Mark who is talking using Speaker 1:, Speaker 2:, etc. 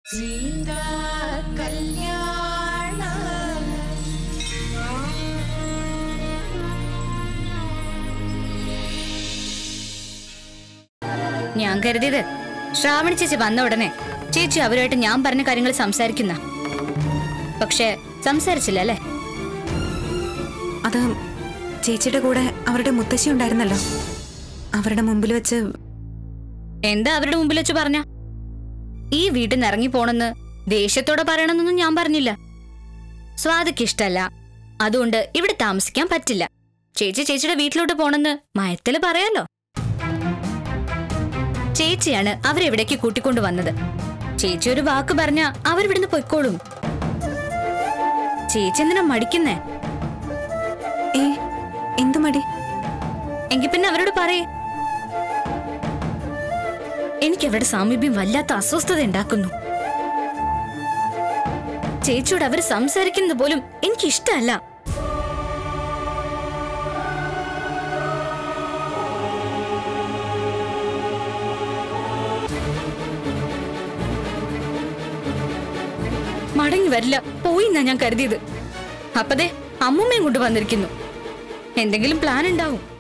Speaker 1: സീതാ കല്യാണ
Speaker 2: ഞാൻ കരുതിയത് ശ്രാവണി ചേച്ചി വന്ന ഉടനെ ചേച്ചി അവരുമായിട്ട് ഞാൻ പറഞ്ഞ കാര്യങ്ങൾ സംസാരിക്കുന്ന പക്ഷെ സംസാരിച്ചില്ല അല്ലേ
Speaker 3: അത് ചേച്ചിയുടെ കൂടെ അവരുടെ മുത്തശ്ശി ഉണ്ടായിരുന്നല്ലോ അവരുടെ മുമ്പിൽ വെച്ച്
Speaker 2: എന്താ അവരുടെ മുമ്പിൽ വെച്ച് പറഞ്ഞ ഈ വീട്ടിൽ നിന്ന് ഇറങ്ങി പോണെന്ന് ദേഷ്യത്തോടെ പറയണമെന്നൊന്നും ഞാൻ പറഞ്ഞില്ല സ്വാതിക്ക് ഇഷ്ടല്ല അതുകൊണ്ട് ഇവിടെ താമസിക്കാൻ പറ്റില്ല ചേച്ചി ചേച്ചിയുടെ വീട്ടിലോട്ട് പോണെന്ന് മയത്തില് പറയാലോ ചേച്ചിയാണ് അവരെവിടേക്ക് കൂട്ടിക്കൊണ്ടു വന്നത് ചേച്ചി ഒരു വാക്ക് പറഞ്ഞ അവരിവിടുന്ന് പൊയ്ക്കോളും ചേച്ചി എന്തിനാ മടിക്കുന്നേ
Speaker 3: ഏ എന്തു മടി
Speaker 2: എങ്കി പിന്നെ അവരോട് പറയേ എനിക്ക് അവരുടെ സാമീപ്യം വല്ലാത്ത അസ്വസ്ഥത ഉണ്ടാക്കുന്നു ചേച്ചിയോട് അവർ സംസാരിക്കുന്നത് പോലും എനിക്ക് ഇഷ്ടമല്ല മടങ്ങി വരില്ല പോയി എന്നാ ഞാൻ കരുതിയത് അപ്പതേ അമ്മൂമ്മയും കൊണ്ട് വന്നിരിക്കുന്നു എന്തെങ്കിലും പ്ലാൻ ഉണ്ടാവും